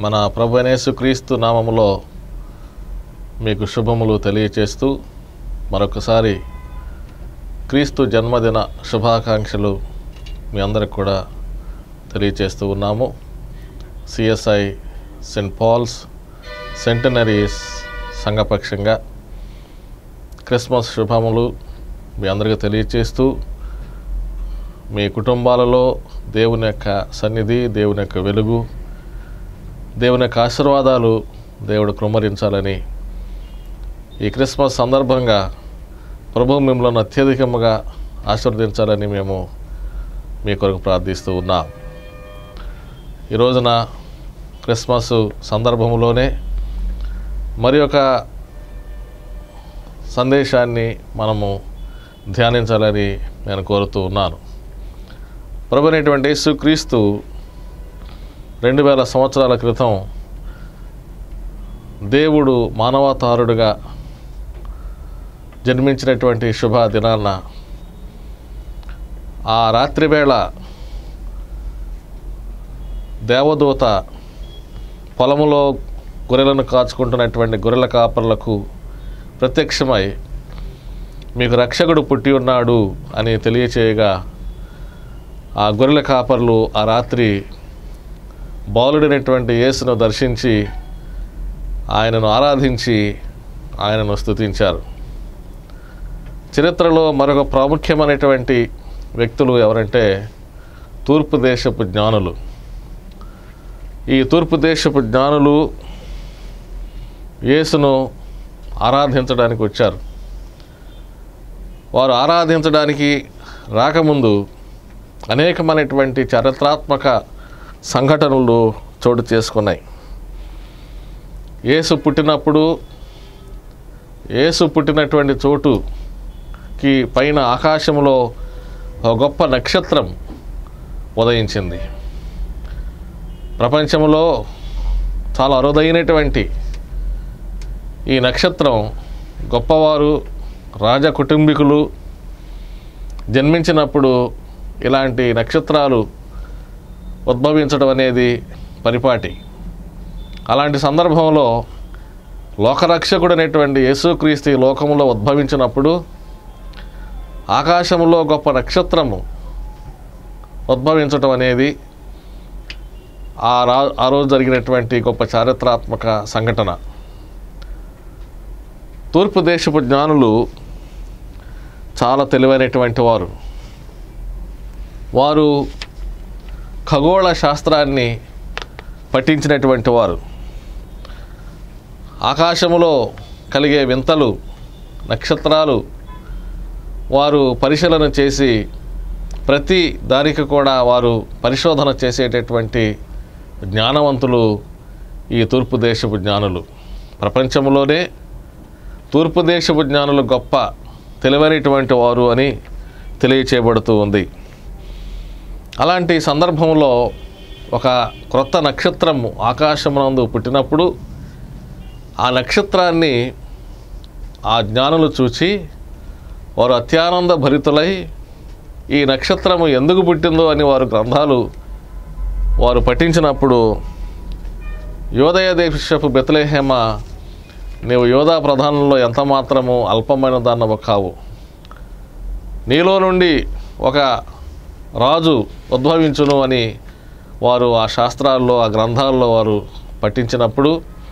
మన ప్రభు క్రీస్తు నామములో మీకు శుభములు తెలియచేస్తూ మరొకసారి క్రీస్తు జన్మదిన శుభాకాంక్షలు మీ అందరికి కూడా తెలియచేస్తూ ఉన్నాము సిఎస్ఐ సెయింట్ పాల్స్ సెంటనరీస్ సంఘపక్షంగా క్రిస్మస్ శుభములు మీ అందరికీ తెలియచేస్తూ మీ కుటుంబాలలో దేవుని యొక్క సన్నిధి దేవుని యొక్క వెలుగు దేవుని యొక్క ఆశీర్వాదాలు దేవుడు కృమ్మరించాలని ఈ క్రిస్మస్ సందర్భంగా ప్రభు మిమ్మల్ని అత్యధికముగా ఆశీర్వదించాలని మేము మీ కొరకు ప్రార్థిస్తూ ఉన్నాం ఈ రోజున క్రిస్మస్ సందర్భంలోనే మరి ఒక సందేశాన్ని మనము ధ్యానించాలని నేను కోరుతూ ఉన్నాను ప్రభునటువంటి యేసుక్రీస్తు రెండు వేల సంవత్సరాల క్రితం దేవుడు మానవతారుడుగా జన్మించినటువంటి శుభ దినాన్న ఆ రాత్రి వేళ దేవదూత పొలములో గొర్రెలను కాచుకుంటున్నటువంటి గొర్రెల కాపర్లకు ప్రత్యక్షమై మీకు రక్షకుడు పుట్టి ఉన్నాడు అని తెలియచేయగా ఆ గొర్రెల కాపర్లు ఆ రాత్రి బాలుడైనటువంటి యేసును దర్శించి ఆయనను ఆరాధించి ఆయనను స్తుతించారు చరిత్రలో మరొక ప్రాముఖ్యమైనటువంటి వ్యక్తులు ఎవరంటే తూర్పు దేశపు జ్ఞానులు ఈ తూర్పు దేశపు జ్ఞానులు యేసును ఆరాధించడానికి వచ్చారు వారు ఆరాధించడానికి రాకముందు అనేకమైనటువంటి చారిత్రాత్మక సంఘటనలు చోటు చేసుకున్నాయి యేసు పుట్టినప్పుడు యేసు పుట్టినటువంటి చోటుకి పైన ఆకాశంలో ఒక గొప్ప నక్షత్రం ఉదయించింది ప్రపంచంలో చాలా అరుదైనటువంటి ఈ నక్షత్రం గొప్పవారు రాజ కుటుంబీకులు జన్మించినప్పుడు ఇలాంటి నక్షత్రాలు ఉద్భవించడం అనేది పరిపాటి అలాంటి సందర్భంలో లోకరక్షకుడు అనేటువంటి యేసుక్రీస్తు ఈ లోకంలో ఉద్భవించినప్పుడు ఆకాశంలో గొప్ప నక్షత్రము ఉద్భవించడం అనేది ఆ రా ఆ రోజు జరిగినటువంటి గొప్ప చారిత్రాత్మక సంఘటన తూర్పు దేశపు జ్ఞానులు చాలా తెలివైనటువంటి వారు వారు ఖగోళ శాస్త్రాన్ని పఠించినటువంటి వారు ఆకాశములో కలిగే వింతలు నక్షత్రాలు వారు పరిశీలన చేసి ప్రతి దానికి కూడా వారు పరిశోధన చేసేటటువంటి జ్ఞానవంతులు ఈ తూర్పు దేశపు జ్ఞానులు ప్రపంచంలోనే తూర్పు దేశపు జ్ఞానులు గొప్ప తెలివైనటువంటి వారు అని తెలియచేయబడుతూ ఉంది అలాంటి సందర్భంలో ఒక క్రొత్త నక్షత్రము ఆకాశమునందు పుట్టినప్పుడు ఆ నక్షత్రాన్ని ఆ జ్ఞానులు చూచి వారు అత్యానంద భరితులై ఈ నక్షత్రము ఎందుకు పుట్టిందో అని వారు గ్రంథాలు వారు పఠించినప్పుడు యోదయ దేశపు బెతలేహేమ నీవు యోధా ప్రధానంలో ఎంత మాత్రము అల్పమైన దాన్నవ కావు నీలో నుండి ఒక రాజు ఉద్భవించును అని వారు ఆ శాస్త్రాల్లో ఆ గ్రంథాల్లో వారు పఠించినప్పుడు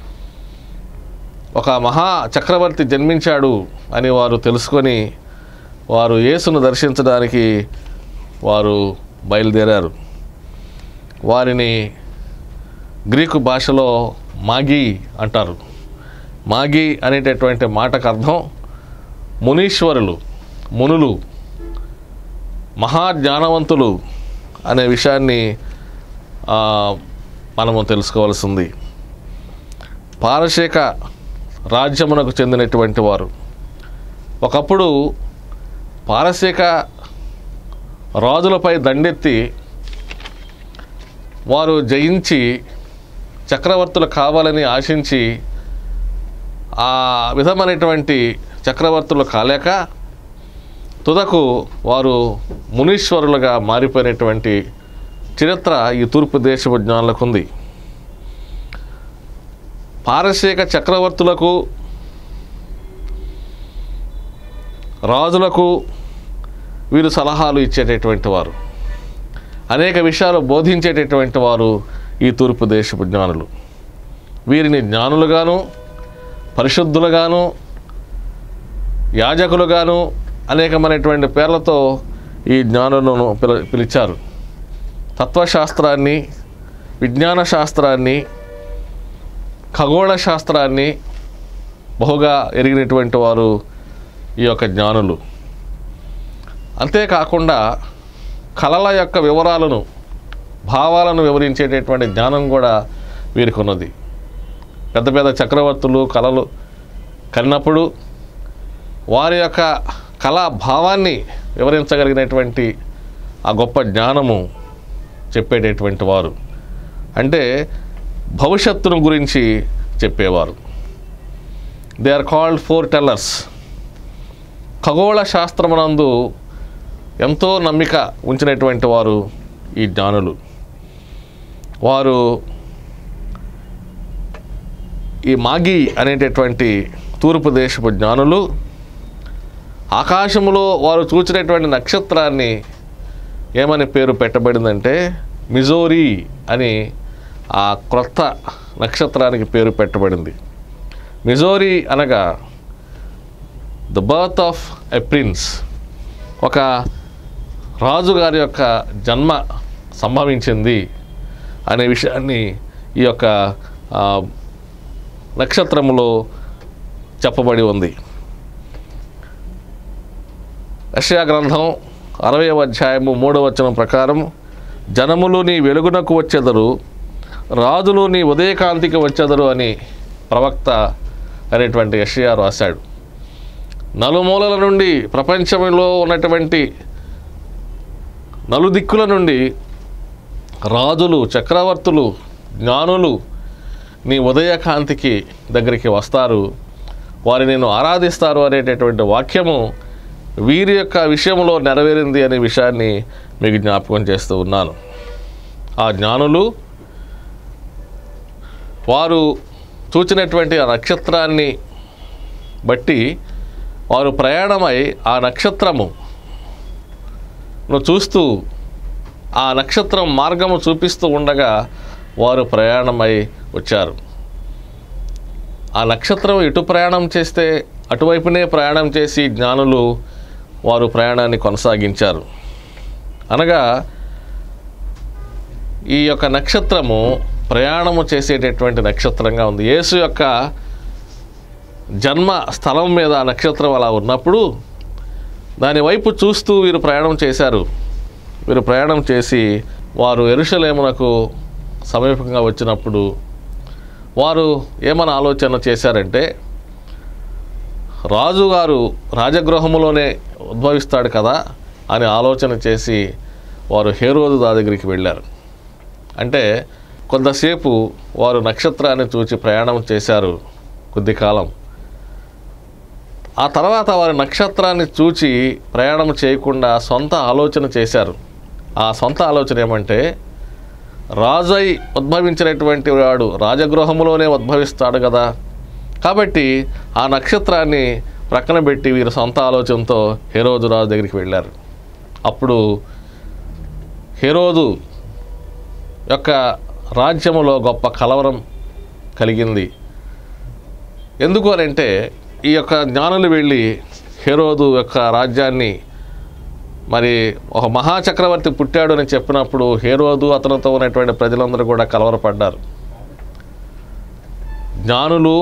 ఒక మహా చక్రవర్తి జన్మించాడు అని వారు తెలుసుకొని వారు యేసును దర్శించడానికి వారు బయలుదేరారు వారిని గ్రీకు భాషలో మాగి అంటారు మాగి అనేటటువంటి మాటకు అర్థం మునీశ్వరులు మునులు మహాజ్ఞానవంతులు అనే విషయాన్ని ఆ, మనము తెలుసుకోవాల్సింది పారశీక రాజ్యమునకు చెందినటువంటి వారు ఒకప్పుడు పారశీక రాజులపై దండెత్తి వారు జయించి చక్రవర్తులు కావాలని ఆశించి ఆ విధమైనటువంటి చక్రవర్తులు కాలేక తుదకు వారు మునీశ్వరులుగా మారిపోయినటువంటి చరిత్ర ఈ తూర్పు దేశపు జ్ఞానులకు ఉంది పారసీక చక్రవర్తులకు రాజులకు వీరు సలహాలు ఇచ్చేటటువంటి వారు అనేక విషయాలు బోధించేటటువంటి వారు ఈ తూర్పు దేశపు జ్ఞానులు వీరిని జ్ఞానులుగాను పరిశుద్ధులుగాను యాజకులుగాను అనేకమైనటువంటి పేర్లతో ఈ జ్ఞానులను పిల పిలిచారు తత్వశాస్త్రాన్ని విజ్ఞాన శాస్త్రాన్ని ఖగోళ శాస్త్రాన్ని బహుగా ఎరిగినటువంటి వారు ఈ యొక్క జ్ఞానులు అంతేకాకుండా కళల యొక్క వివరాలను భావాలను వివరించేటటువంటి జ్ఞానం కూడా వీరికి ఉన్నది పెద్ద పెద్ద చక్రవర్తులు కళలు కన్నప్పుడు వారి యొక్క కళా భావాన్ని వివరించగలిగినటువంటి ఆ గొప్ప జ్ఞానము చెప్పేటటువంటి వారు అంటే భవిష్యత్తును గురించి చెప్పేవారు they are called foretellers ఖగోళ శాస్త్రమునందు ఎంతో నమ్మిక ఉంచినటువంటి వారు ఈ జ్ఞానులు వారు ఈ మాగి అనేటటువంటి తూర్పు దేశపు జ్ఞానులు ఆకాశములో వారు చూచినటువంటి నక్షత్రాన్ని ఏమని పేరు పెట్టబడిందంటే మిజోరీ అని ఆ క్రొత్త నక్షత్రానికి పేరు పెట్టబడింది మిజోరీ అనగా the birth of a prince ఒక రాజుగారి యొక్క జన్మ సంభవించింది అనే విషయాన్ని ఈ యొక్క ఆ, నక్షత్రములో చెప్పబడి ఉంది యెషయా గ్రంథం అరవై అధ్యాయము మూడవ వచనం ప్రకారం జనములు నీ వెలుగునకు వచ్చెదరు రాజులు నీ ఉదయకాంతికి వచ్చెదరు అని ప్రవక్త అనేటువంటి యెషయా రాశాడు నలుమూలల నుండి ప్రపంచంలో ఉన్నటువంటి నలుదిక్కుల నుండి రాజులు చక్రవర్తులు జ్ఞానులు నీ ఉదయకాంతికి దగ్గరికి వస్తారు వారి నేను ఆరాధిస్తారు అనేటటువంటి వాక్యము వీరి యొక్క విషయంలో నెరవేరింది అనే విషయాన్ని మీకు జ్ఞాపకం చేస్తూ ఉన్నాను ఆ జ్ఞానులు వారు చూచినటువంటి ఆ నక్షత్రాన్ని బట్టి వారు ప్రయాణమై ఆ నక్షత్రము ను చూస్తూ ఆ నక్షత్రం మార్గము చూపిస్తూ ఉండగా వారు ప్రయాణమై వచ్చారు ఆ నక్షత్రం ఎటు ప్రయాణం చేస్తే అటువైపునే ప్రయాణం చేసి జ్ఞానులు వారు ప్రయాణాన్ని కొనసాగించారు అనగా ఈ యొక్క నక్షత్రము ప్రయాణము చేసేటటువంటి నక్షత్రంగా ఉంది యేసు యొక్క జన్మ స్థలం మీద ఆ నక్షత్రం అలా ఉన్నప్పుడు దాని వైపు చూస్తూ వీరు ప్రయాణం చేశారు వీరు ప్రయాణం చేసి వారు ఎరుషలేమునకు సమీపంగా వచ్చినప్పుడు వారు ఏమని ఆలోచన చేశారంటే రాజుగారు రాజగృహములోనే ఉద్భవిస్తాడు కదా అని ఆలోచన చేసి వారు హేరోదు దా దగ్గరికి వెళ్ళారు అంటే కొంతసేపు వారు నక్షత్రాన్ని చూచి ప్రయాణం చేశారు కొద్ది కాలం ఆ తర్వాత వారు నక్షత్రాన్ని చూచి ప్రయాణం చేయకుండా సొంత ఆలోచన చేశారు ఆ సొంత ఆలోచన ఏమంటే రాజై ఉద్భవించినటువంటి వాడు రాజగృహములోనే ఉద్భవిస్తాడు కదా కాబట్టి ఆ నక్షత్రాన్ని ప్రక్కన పెట్టి వీరు సొంత ఆలోచనతో హేరోదు రాజు దగ్గరికి వెళ్ళారు అప్పుడు హేరోదు యొక్క రాజ్యములో గొప్ప కలవరం కలిగింది ఎందుకు అని అంటే ఈ యొక్క జ్ఞానులు వెళ్ళి హెరోదు యొక్క రాజ్యాన్ని మరి ఒక మహాచక్రవర్తి పుట్టాడు అని చెప్పినప్పుడు హేరోదు అతనితో ఉన్నటువంటి ప్రజలందరూ కూడా కలవరపడ్డారు జ్ఞానులు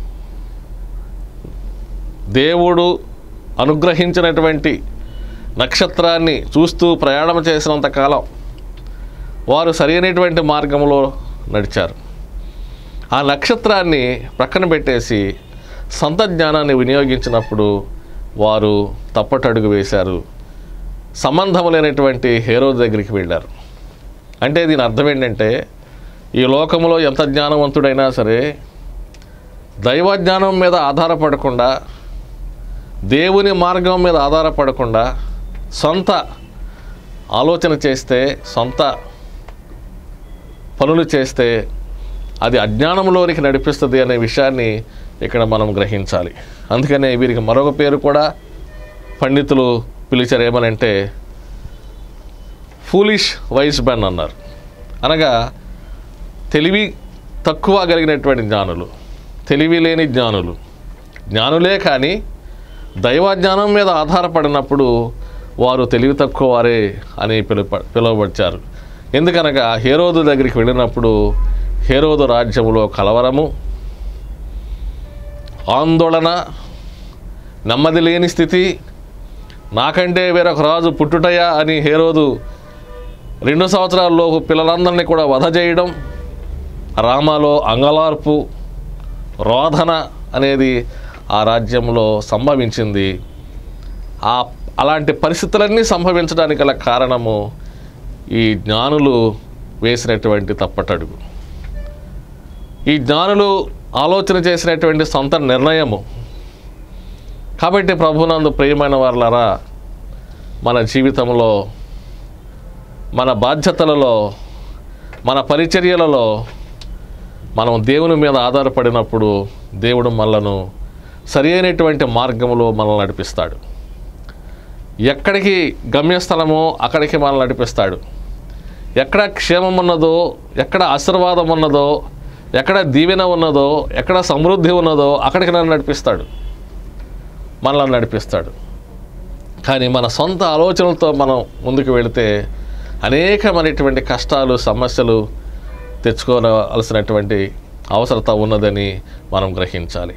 దేవుడు అనుగ్రహించినటువంటి నక్షత్రాన్ని చూస్తూ ప్రయాణం చేసినంత కాలం వారు సరైనటువంటి మార్గంలో నడిచారు ఆ నక్షత్రాన్ని ప్రక్కన పెట్టేసి సొంత జ్ఞానాన్ని వినియోగించినప్పుడు వారు తప్పటడుగు వేశారు సంబంధం లేనటువంటి హేరో దగ్గరికి వెళ్ళారు అంటే దీని అర్థం ఏంటంటే ఈ లోకంలో ఎంత జ్ఞానవంతుడైనా సరే దైవ జ్ఞానం మీద ఆధారపడకుండా దేవుని మార్గం మీద ఆధారపడకుండా సొంత ఆలోచన చేస్తే సొంత పనులు చేస్తే అది అజ్ఞానంలోనికి నడిపిస్తుంది అనే విషయాన్ని ఇక్కడ మనం గ్రహించాలి అందుకనే వీరికి మరొక పేరు కూడా పండితులు పిలిచారు ఏమనంటే ఫూలిష్ వైస్ బెన్ అన్నారు అనగా తెలివి తక్కువ కలిగినటువంటి జ్ఞానులు తెలివి లేని జ్ఞానులు జ్ఞానులే కానీ దైవ జ్ఞానం మీద ఆధారపడినప్పుడు వారు తెలివి తక్కువ వారే అని పిలువ పిలువబడ్డారు ఎందుకనగా హేరోదు దగ్గరికి వెళ్ళినప్పుడు హేరోదు రాజ్యములో కలవరము ఆందోళన నెమ్మది లేని స్థితి నాకంటే వేరొక రాజు పుట్టుటయా అని హేరోదు రెండు సంవత్సరాల్లోపు పిల్లలందరినీ కూడా వధ చేయడం రామాలో అంగలార్పు రోధన అనేది ఆ రాజ్యంలో సంభవించింది ఆ అలాంటి పరిస్థితులన్నీ సంభవించడానికి గల కారణము ఈ జ్ఞానులు వేసినటువంటి తప్పటడుగు ఈ జ్ఞానులు ఆలోచన చేసినటువంటి సొంత నిర్ణయము కాబట్టి ప్రభునందు ప్రియమైన వారులారా మన జీవితంలో మన బాధ్యతలలో మన పరిచర్యలలో మనం దేవుని మీద ఆధారపడినప్పుడు దేవుడు మనలను సరి అయినటువంటి మార్గంలో మనల్ని నడిపిస్తాడు ఎక్కడికి గమ్యస్థలమో అక్కడికి మనల్ని నడిపిస్తాడు ఎక్కడ క్షేమం ఉన్నదో ఎక్కడ ఆశీర్వాదం ఉన్నదో ఎక్కడ దీవెన ఉన్నదో ఎక్కడ సమృద్ధి ఉన్నదో అక్కడికి నన్ను నడిపిస్తాడు మనల్ని నడిపిస్తాడు కానీ మన సొంత ఆలోచనలతో మనం ముందుకు వెళితే అనేకమైనటువంటి కష్టాలు సమస్యలు తెచ్చుకోవాల్సినటువంటి అవసరత ఉన్నదని మనం గ్రహించాలి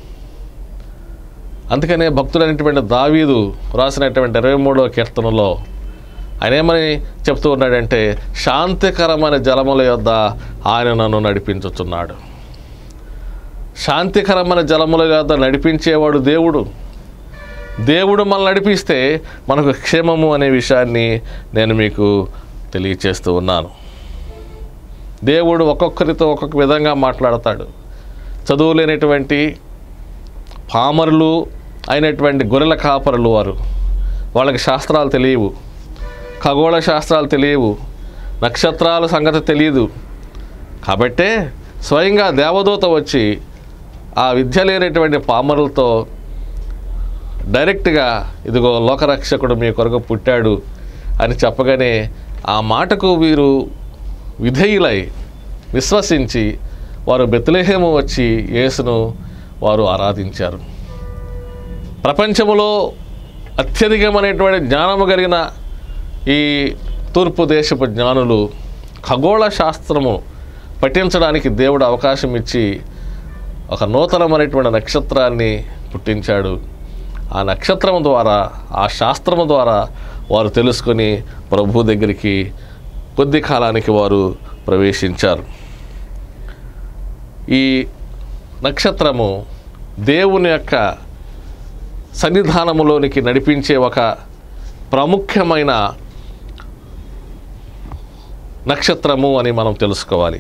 అందుకనే భక్తుడైనటువంటి దావీదు రాసినటువంటి ఇరవై మూడవ కీర్తనలో ఆయన ఏమని చెప్తూ ఉన్నాడంటే శాంతికరమైన జలముల యొద్ద ఆయన నన్ను నడిపించుచున్నాడు శాంతికరమైన జలముల యొద్ద నడిపించేవాడు దేవుడు దేవుడు మనల్ని నడిపిస్తే మనకు క్షేమము అనే విషయాన్ని నేను మీకు తెలియచేస్తూ ఉన్నాను దేవుడు ఒక్కొక్కరితో ఒక్కొక్క విధంగా మాట్లాడతాడు చదువు లేనటువంటి పామరులు అయినటువంటి గొర్రెల కాపరులు వారు వాళ్ళకి శాస్త్రాలు తెలియవు ఖగోళ శాస్త్రాలు తెలియవు నక్షత్రాల సంగతి తెలియదు కాబట్టే స్వయంగా దేవదూత వచ్చి ఆ విద్య లేనటువంటి పామరులతో డైరెక్ట్గా ఇదిగో లోకరక్షకుడు మీ కొరకు పుట్టాడు అని చెప్పగానే ఆ మాటకు వీరు విధేయులై విశ్వసించి వారు బెత్లెహేము వచ్చి యేసును వారు ఆరాధించారు ప్రపంచములో అత్యధికమైనటువంటి జ్ఞానము కలిగిన ఈ తూర్పు దేశపు జ్ఞానులు ఖగోళ శాస్త్రము పఠించడానికి దేవుడు అవకాశం ఇచ్చి ఒక నూతనమైనటువంటి నక్షత్రాన్ని పుట్టించాడు ఆ నక్షత్రం ద్వారా ఆ శాస్త్రము ద్వారా వారు తెలుసుకొని ప్రభు దగ్గరికి కొద్ది కాలానికి వారు ప్రవేశించారు ఈ నక్షత్రము దేవుని యొక్క సన్నిధానములోనికి నడిపించే ఒక ప్రాముఖ్యమైన నక్షత్రము అని మనం తెలుసుకోవాలి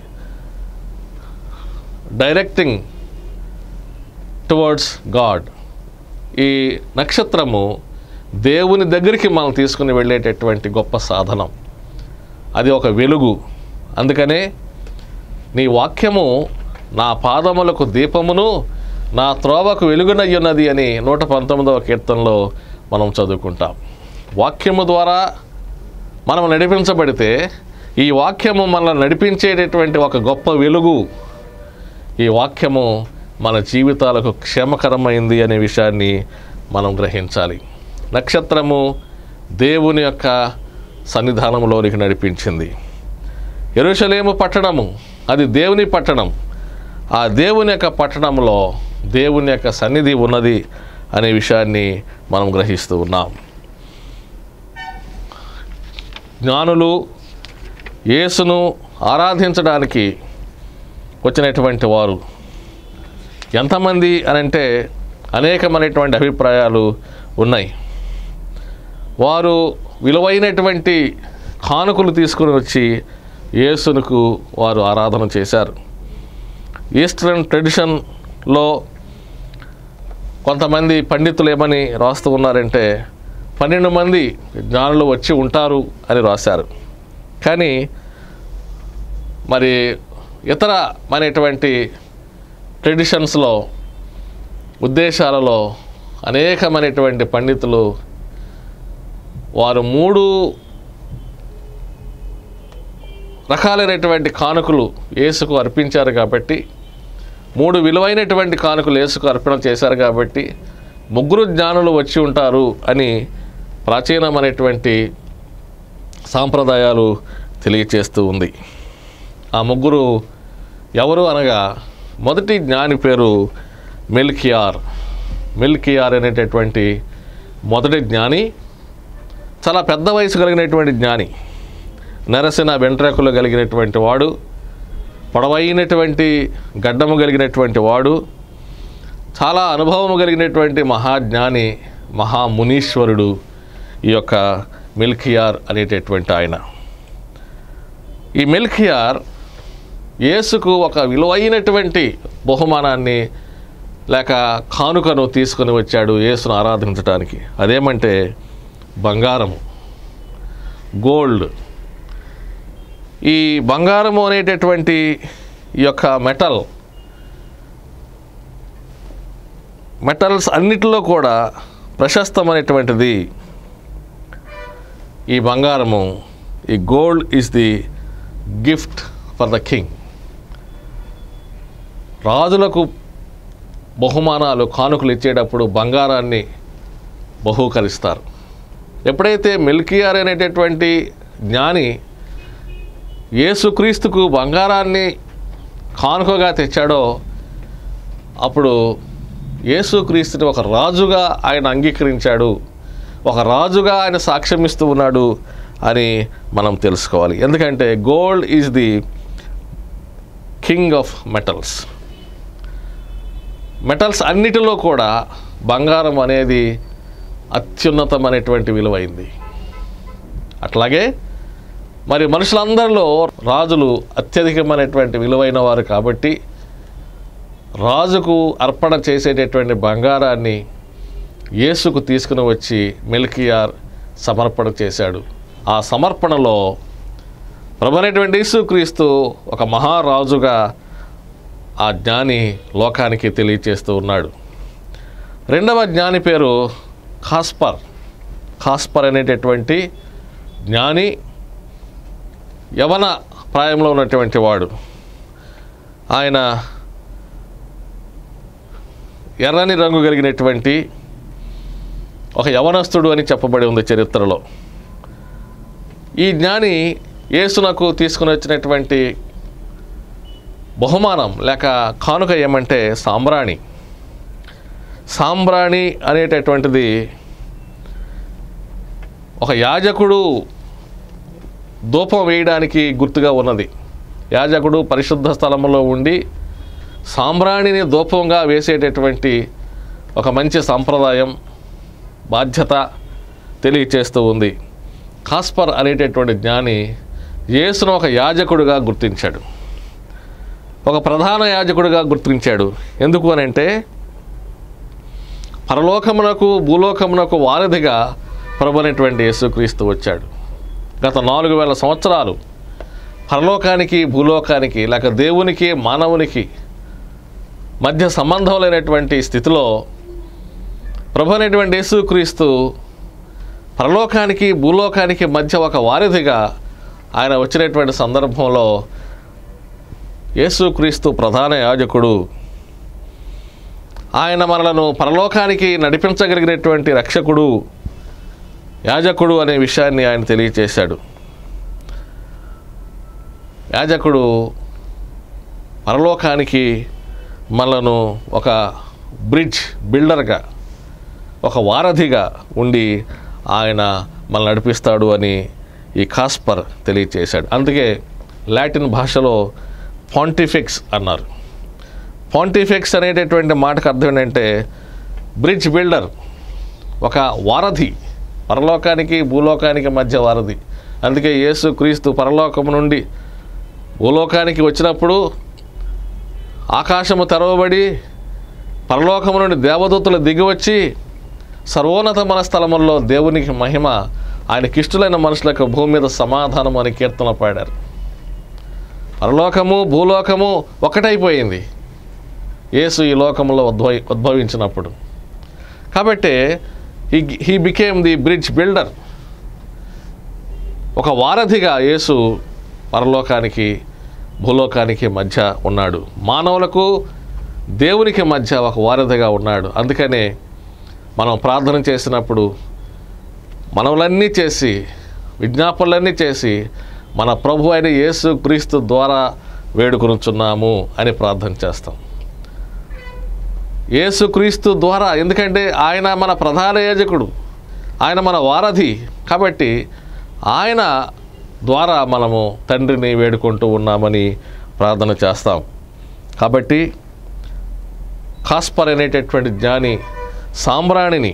డైరెక్టింగ్ టువర్డ్స్ గాడ్ ఈ నక్షత్రము దేవుని దగ్గరికి మనం తీసుకుని వెళ్ళేటటువంటి గొప్ప సాధనం అది ఒక వెలుగు అందుకనే నీ వాక్యము నా పాదములకు దీపమును నా త్రోవకు వెలుగునయ్యున్నది అని నూట పంతొమ్మిదవ కీర్తనలో మనం చదువుకుంటాం వాక్యము ద్వారా మనం నడిపించబడితే ఈ వాక్యము మనల్ని నడిపించేటటువంటి ఒక గొప్ప వెలుగు ఈ వాక్యము మన జీవితాలకు క్షేమకరమైంది అనే విషయాన్ని మనం గ్రహించాలి నక్షత్రము దేవుని యొక్క సన్నిధానంలోనికి నడిపించింది ఎరుషలేము పట్టణము అది దేవుని పట్టణం ఆ దేవుని యొక్క పట్టణంలో దేవుని యొక్క సన్నిధి ఉన్నది అనే విషయాన్ని మనం గ్రహిస్తూ ఉన్నాం జ్ఞానులు యేసును ఆరాధించడానికి వచ్చినటువంటి వారు ఎంతమంది అని అంటే అనేకమైనటువంటి అభిప్రాయాలు ఉన్నాయి వారు విలువైనటువంటి కానుకలు తీసుకుని వచ్చి యేసునకు వారు ఆరాధన చేశారు ఈస్టర్న్ ట్రెడిషన్లో కొంతమంది పండితులు ఏమని రాస్తూ ఉన్నారంటే పన్నెండు మంది జ్ఞానులు వచ్చి ఉంటారు అని రాశారు కానీ మరి ఇతర అనేటువంటి ట్రెడిషన్స్లో ఉద్దేశాలలో అనేకమైనటువంటి పండితులు వారు మూడు రకాలైనటువంటి కానుకలు యేసుకు అర్పించారు కాబట్టి మూడు విలువైనటువంటి కానుకలు యేసుకు అర్పణ చేశారు కాబట్టి ముగ్గురు జ్ఞానులు వచ్చి ఉంటారు అని ప్రాచీనమైనటువంటి సాంప్రదాయాలు తెలియచేస్తూ ఉంది ఆ ముగ్గురు ఎవరు అనగా మొదటి జ్ఞాని పేరు మిల్కియార్ మిల్కియార్ అనేటటువంటి మొదటి జ్ఞాని చాలా పెద్ద వయసు కలిగినటువంటి జ్ఞాని నెరసిన వెంట్రుకలు కలిగినటువంటి వాడు పొడవైనటువంటి గడ్డము కలిగినటువంటి వాడు చాలా అనుభవము కలిగినటువంటి మహాజ్ఞాని మహామునీశ్వరుడు ఈ యొక్క మిల్కియార్ అనేటటువంటి ఆయన ఈ మిల్కియార్ యేసుకు ఒక విలువైనటువంటి బహుమానాన్ని లేక కానుకను తీసుకొని వచ్చాడు యేసును ఆరాధించడానికి అదేమంటే బంగారము గోల్డ్ ఈ బంగారము అనేటటువంటి ఈ యొక్క మెటల్ మెటల్స్ అన్నిటిలో కూడా ప్రశస్తమైనటువంటిది ఈ బంగారము ఈ gold is the gift for the king రాజులకు బహుమానాలు కానుకలు ఇచ్చేటప్పుడు బంగారాన్ని బహూకరిస్తారు ఎప్పుడైతే మిల్కియార్ అనేటటువంటి జ్ఞాని యేసుక్రీస్తుకు బంగారాన్ని కానుకగా తెచ్చాడో అప్పుడు యేసుక్రీస్తుని ఒక రాజుగా ఆయన అంగీకరించాడు ఒక రాజుగా ఆయన సాక్ష్యమిస్తూ ఉన్నాడు అని మనం తెలుసుకోవాలి ఎందుకంటే gold is the king of metals metals అన్నిటిలో కూడా బంగారం అనేది అత్యున్నతమైనటువంటి విలువైంది అట్లాగే మరి మనుషులందరిలో రాజులు అత్యధికమైనటువంటి విలువైన వారు కాబట్టి రాజుకు అర్పణ చేసేటటువంటి బంగారాన్ని యేసుకు తీసుకుని వచ్చి మెల్కియార్ సమర్పణ చేశాడు ఆ సమర్పణలో ప్రభునైనటువంటి యేసుక్రీస్తు ఒక మహారాజుగా ఆ జ్ఞాని లోకానికి తెలియచేస్తూ ఉన్నాడు రెండవ జ్ఞాని పేరు ఖాస్పర్ ఖాస్పర్ అనేటటువంటి జ్ఞాని యవన ప్రాయంలో ఉన్నటువంటి వాడు ఆయన ఎర్రని రంగు కలిగినటువంటి ఒక యవనస్తుడు అని చెప్పబడి ఉంది చరిత్రలో ఈ జ్ఞాని యేసునకు తీసుకుని వచ్చినటువంటి బహుమానం లేక కానుక ఏమంటే సాంబ్రాణి సాంబ్రాణి అనేటటువంటిది ఒక యాజకుడు ధూపం వేయడానికి గుర్తుగా ఉన్నది యాజకుడు పరిశుద్ధ స్థలంలో ఉండి సాంబ్రాణిని ధూపంగా వేసేటటువంటి ఒక మంచి సంప్రదాయం బాధ్యత తెలియచేస్తూ ఉంది కాస్పర్ అనేటటువంటి జ్ఞాని యేసును ఒక యాజకుడిగా గుర్తించాడు ఒక ప్రధాన యాజకుడిగా గుర్తించాడు ఎందుకు అని అంటే పరలోకమునకు భూలోకమునకు వారధిగా ప్రభునటువంటి యేసుక్రీస్తు వచ్చాడు గత నాలుగు వేల సంవత్సరాలు పరలోకానికి భూలోకానికి లేక దేవునికి మానవునికి మధ్య సంబంధం లేనటువంటి స్థితిలో ప్రభు అనేటువంటి యేసుక్రీస్తు పరలోకానికి భూలోకానికి మధ్య ఒక వారధిగా ఆయన వచ్చినటువంటి సందర్భంలో యేసుక్రీస్తు ప్రధాన యాజకుడు ఆయన మనలను పరలోకానికి నడిపించగలిగినటువంటి రక్షకుడు యాజకుడు అనే విషయాన్ని ఆయన తెలియచేశాడు యాజకుడు పరలోకానికి మనలను ఒక బ్రిడ్జ్ బిల్డర్గా ఒక వారధిగా ఉండి ఆయన మనల్ని నడిపిస్తాడు అని ఈ కాస్పర్ తెలియచేశాడు అందుకే లాటిన్ భాషలో పాంటిఫిక్స్ అన్నారు పాంటిఫిక్స్ అనేటటువంటి మాటకు అర్థం ఏంటంటే బ్రిడ్జ్ బిల్డర్ ఒక వారధి పరలోకానికి భూలోకానికి మధ్య వారధి అందుకే యేసు క్రీస్తు పరలోకము నుండి భూలోకానికి వచ్చినప్పుడు ఆకాశము తెరవబడి పరలోకము నుండి దేవదూతలు దిగివచ్చి సర్వోన్నత మన స్థలముల్లో దేవునికి మహిమ ఆయనకిష్టులైన మనుషులకు భూమి మీద సమాధానం అని కీర్తన పాడారు పరలోకము భూలోకము ఒకటైపోయింది యేసు ఈ లోకంలో ఉద్భవి ఉద్భవించినప్పుడు కాబట్టి he he became the bridge builder ఒక వారధిగా యేసు పరలోకానికి భూలోకానికి మధ్య ఉన్నాడు మానవులకు దేవునికి మధ్య ఒక వారధిగా ఉన్నాడు అందుకనే మనం ప్రార్థన చేసినప్పుడు మనవులన్నీ చేసి విజ్ఞాపనలన్నీ చేసి మన ప్రభు అయిన యేసు క్రీస్తు ద్వారా వేడుకొనుచున్నాము అని ప్రార్థన చేస్తాం యేసుక్రీస్తు ద్వారా ఎందుకంటే ఆయన మన ప్రధాన యాజకుడు ఆయన మన వారధి కాబట్టి ఆయన ద్వారా మనము తండ్రిని వేడుకుంటూ ఉన్నామని ప్రార్థన చేస్తాం కాబట్టి కాస్పర్ అనేటటువంటి జ్ఞాని సాంబ్రాణిని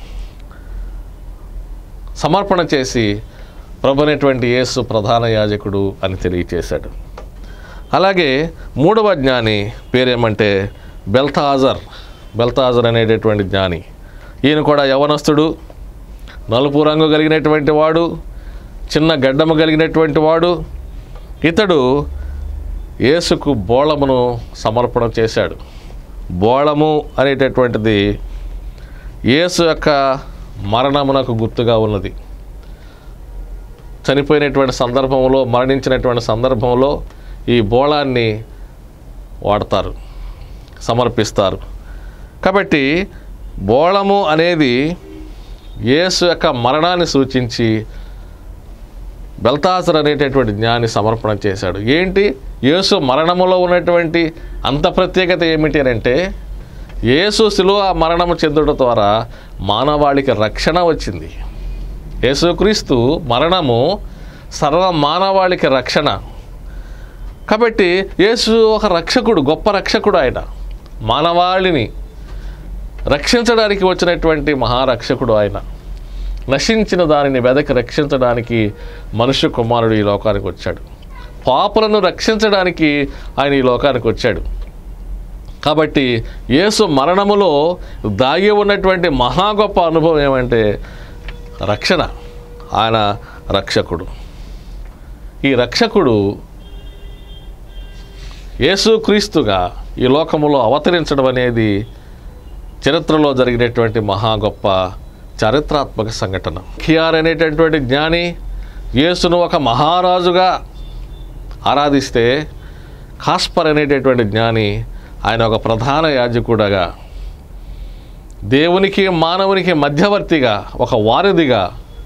సమర్పణ చేసి ప్రభు అనేటువంటి యేసు ప్రధాన యాజకుడు అని తెలియచేశాడు అలాగే మూడవ జ్ఞాని పేరేమంటే బెల్తాజర్ బెల్తాజర్ అనేటటువంటి జ్ఞాని ఈయన కూడా యవనస్తుడు నలుపు రంగు కలిగినటువంటి వాడు చిన్న గడ్డము కలిగినటువంటి వాడు ఇతడు యేసుకు బోళమును సమర్పణ చేశాడు బోళము అనేటటువంటిది యేసు యొక్క మరణమునకు గుర్తుగా ఉన్నది చనిపోయినటువంటి సందర్భంలో మరణించినటువంటి సందర్భంలో ఈ బోళాన్ని వాడతారు సమర్పిస్తారు కాబట్టి బోళము అనేది యేసు యొక్క మరణాన్ని సూచించి బెల్తాసర్ అనేటటువంటి జ్ఞాని సమర్పణ చేశాడు ఏంటి యేసు మరణములో ఉన్నటువంటి అంత ప్రత్యేకత ఏమిటి అని అంటే యేసు శిలువ మరణము చెందడం ద్వారా మానవాళికి రక్షణ వచ్చింది యేసుక్రీస్తు మరణము సర్వ మానవాళికి రక్షణ కాబట్టి యేసు ఒక రక్షకుడు గొప్ప రక్షకుడు ఆయన మానవాళిని రక్షించడానికి వచ్చినటువంటి మహారక్షకుడు ఆయన నశించిన దానిని వెదకి రక్షించడానికి మనుష్య కుమారుడు ఈ లోకానికి వచ్చాడు పాపులను రక్షించడానికి ఆయన ఈ లోకానికి వచ్చాడు కాబట్టి యేసు మరణములో దాగి ఉన్నటువంటి మహా గొప్ప అనుభవం ఏమంటే రక్షణ ఆయన రక్షకుడు ఈ రక్షకుడు యేసుక్రీస్తుగా ఈ లోకములో అవతరించడం అనేది చరిత్రలో జరిగినటువంటి మహా గొప్ప చారిత్రాత్మక సంఘటన ఖియార్ అనేటటువంటి జ్ఞాని యేసును ఒక మహారాజుగా ఆరాధిస్తే కాస్పర్ అనేటటువంటి జ్ఞాని ఆయన ఒక ప్రధాన యాజకుడగా దేవునికి మానవునికి మధ్యవర్తిగా ఒక వారధిగా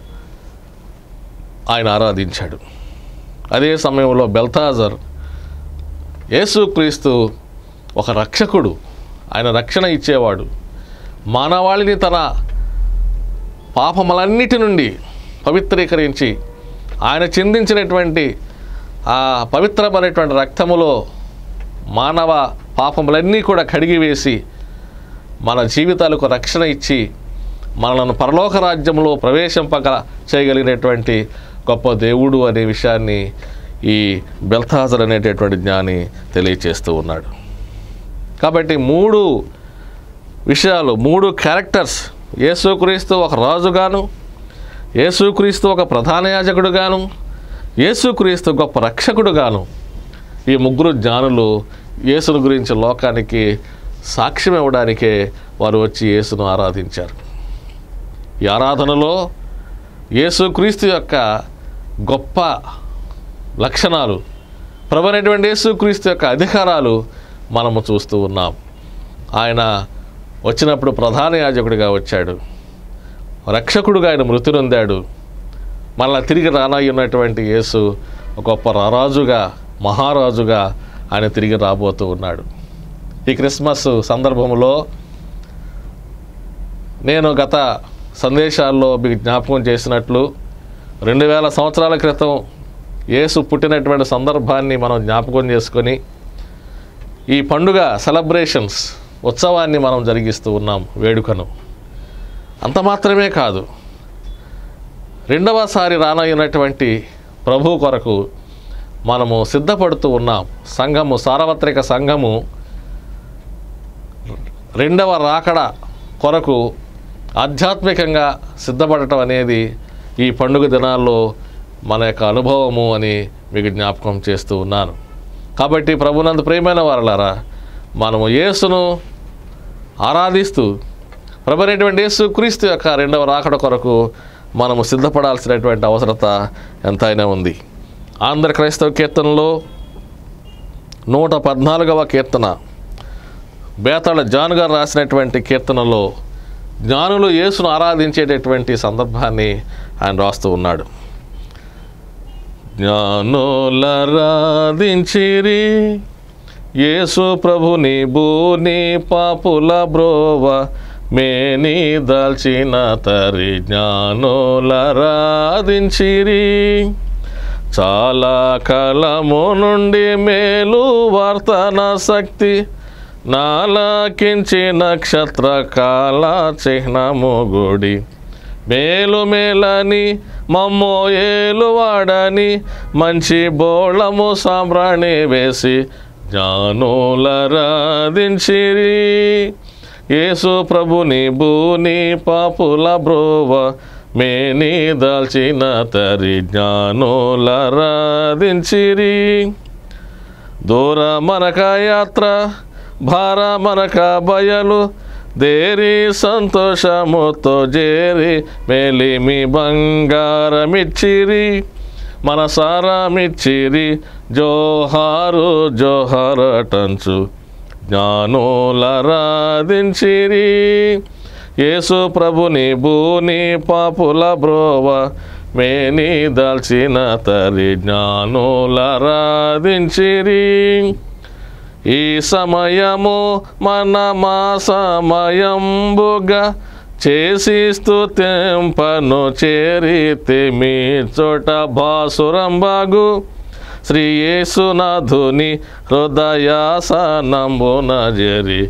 ఆయన ఆరాధించాడు అదే సమయంలో బెల్తాజర్ యేసుక్రీస్తు ఒక రక్షకుడు ఆయన రక్షణ ఇచ్చేవాడు మానవాళిని తన పాపములన్నిటి నుండి పవిత్రీకరించి ఆయన చిందించినటువంటి ఆ పవిత్రమైనటువంటి రక్తములో మానవ పాపములన్నీ కూడా కడిగివేసి మన జీవితాలకు రక్షణ ఇచ్చి మనలను పరలోక రాజ్యంలో ప్రవేశింపగల చేయగలిగినటువంటి గొప్ప దేవుడు అనే విషయాన్ని ఈ బెల్తాజర్ అనేటటువంటి జ్ఞాని తెలియచేస్తూ ఉన్నాడు కాబట్టి మూడు విషయాలు మూడు క్యారెక్టర్స్ యేసుక్రీస్తు ఒక రాజుగాను యేసుక్రీస్తు ఒక ప్రధాన యాజకుడుగాను యేసుక్రీస్తు గొప్ప రక్షకుడుగాను ఈ ముగ్గురు జ్ఞానులు యేసును గురించి లోకానికి సాక్ష్యం ఇవ్వడానికే వారు వచ్చి యేసును ఆరాధించారు ఈ ఆరాధనలో యేసుక్రీస్తు యొక్క గొప్ప లక్షణాలు ప్రభనటువంటి యేసుక్రీస్తు యొక్క అధికారాలు మనము చూస్తూ ఉన్నాం ఆయన వచ్చినప్పుడు ప్రధాన యాజకుడిగా వచ్చాడు రక్షకుడుగా ఆయన మృతి నొందాడు మళ్ళా తిరిగి రానయ్యి ఉన్నటువంటి యేసు ఒక గొప్ప రారాజుగా మహారాజుగా ఆయన తిరిగి రాబోతూ ఉన్నాడు ఈ క్రిస్మస్ సందర్భంలో నేను గత సందేశాల్లో మీకు జ్ఞాపకం చేసినట్లు రెండు వేల సంవత్సరాల క్రితం యేసు పుట్టినటువంటి సందర్భాన్ని మనం జ్ఞాపకం చేసుకొని ఈ పండుగ సెలబ్రేషన్స్ ఉత్సవాన్ని మనం జరిగిస్తూ ఉన్నాం వేడుకను అంత మాత్రమే కాదు రెండవసారి రానయ్యున్నటువంటి ప్రభు కొరకు మనము సిద్ధపడుతూ ఉన్నాం సంఘము సార్వత్రిక సంఘము రెండవ రాకడ కొరకు ఆధ్యాత్మికంగా సిద్ధపడటం అనేది ఈ పండుగ దినాల్లో మన యొక్క అనుభవము అని మీకు జ్ఞాపకం చేస్తూ ఉన్నాను కాబట్టి ప్రభునందు ప్రియమైన వారలారా మనము యేసును ఆరాధిస్తూ ప్రభునైనటువంటి యేసు క్రీస్తు యొక్క రెండవ రాకడ కొరకు మనము సిద్ధపడాల్సినటువంటి అవసరత ఎంతైనా ఉంది ఆంధ్ర క్రైస్తవ కీర్తనలో నూట పద్నాలుగవ కీర్తన బేతాళ జాన్ గారు రాసినటువంటి కీర్తనలో జ్ఞానులు యేసును ఆరాధించేటటువంటి సందర్భాన్ని ఆయన రాస్తూ ఉన్నాడు జ్ఞానులరాధించిరి యేసు ప్రభుని భూని పాపుల బ్రోవ మేని దాల్చిన తరి జ్ఞానులరాధించిరి చాలా కాలము నుండి మేలు వర్తన శక్తి నాలకించి నక్షత్ర కాల చిహ్నము గుడి మేలు మేలని మమ్మో ఏలువాడని మంచి బోళము సాంబ్రాణి వేసి జ్ఞానులరాధించిరి యేసు ప్రభుని భూని పాపుల బ్రోవ మేని దాల్చిన తరి జ్ఞానులరాధించిరి దూర మనక యాత్ర భార మనక బయలు దేరి సంతోషముతో జేరి మేలిమి బంగారమిచ్చిరి మన సారామిచ్చిరి జోహారు జోహరటంచు జ్ఞానులరాధించిరి యేసు ప్రభుని భూని పాపుల బ్రోవ మేని దాల్చిన తరి జ్ఞానులరాధించిరి ఈ సమయము మన మా సమయంబుగా చేసి స్తుతింపను చేరితే మీ చోట భాసురంబాగు శ్రీ యేసునాథుని హృదయాసనంబున జరి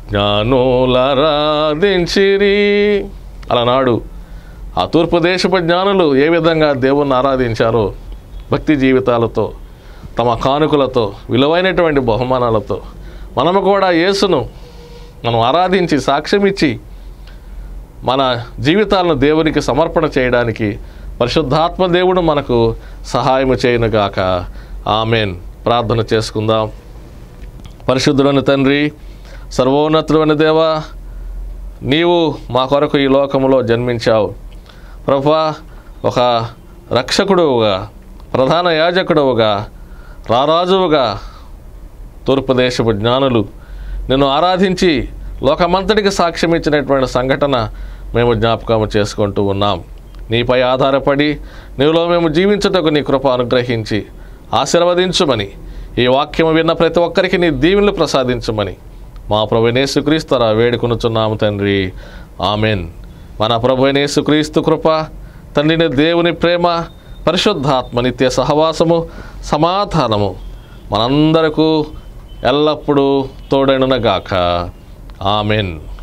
జ్ఞానులరాధించిరి అలనాడు ఆ తూర్పు దేశపు జ్ఞానులు ఏ విధంగా దేవుణ్ణి ఆరాధించారో భక్తి జీవితాలతో తమ కానుకలతో విలువైనటువంటి బహుమానాలతో మనము కూడా యేసును మనం ఆరాధించి సాక్ష్యం ఇచ్చి మన జీవితాలను దేవునికి సమర్పణ చేయడానికి పరిశుద్ధాత్మ దేవుడు మనకు సహాయము చేయనుగాక ఆమెన్ ప్రార్థన చేసుకుందాం పరిశుద్ధుడని తండ్రి సర్వోన్నతుడని దేవా నీవు మా కొరకు ఈ లోకంలో జన్మించావు ప్రభా ఒక రక్షకుడుగా ప్రధాన యాజకుడుగా రారాజువుగా తూర్పు దేశపు జ్ఞానులు నిన్ను ఆరాధించి లోకమంతటికి సాక్ష్యం ఇచ్చినటువంటి సంఘటన మేము జ్ఞాపకం చేసుకుంటూ ఉన్నాం నీపై ఆధారపడి నీలో మేము జీవించుటకు నీ కృప అనుగ్రహించి ఆశీర్వదించుమని ఈ వాక్యం విన్న ప్రతి ఒక్కరికి నీ దీవెనలు ప్రసాదించమని మా ప్రభు యేసుక్రీస్తు వేడుకొనుచున్నాము తండ్రి ఆమెన్ మన ప్రభు యేసుక్రీస్తు కృప తండ్రిని దేవుని ప్రేమ పరిశుద్ధాత్మ నిత్య సహవాసము సమాధానము మనందరకు ఎల్లప్పుడూ తోడైనగాక ఆమెన్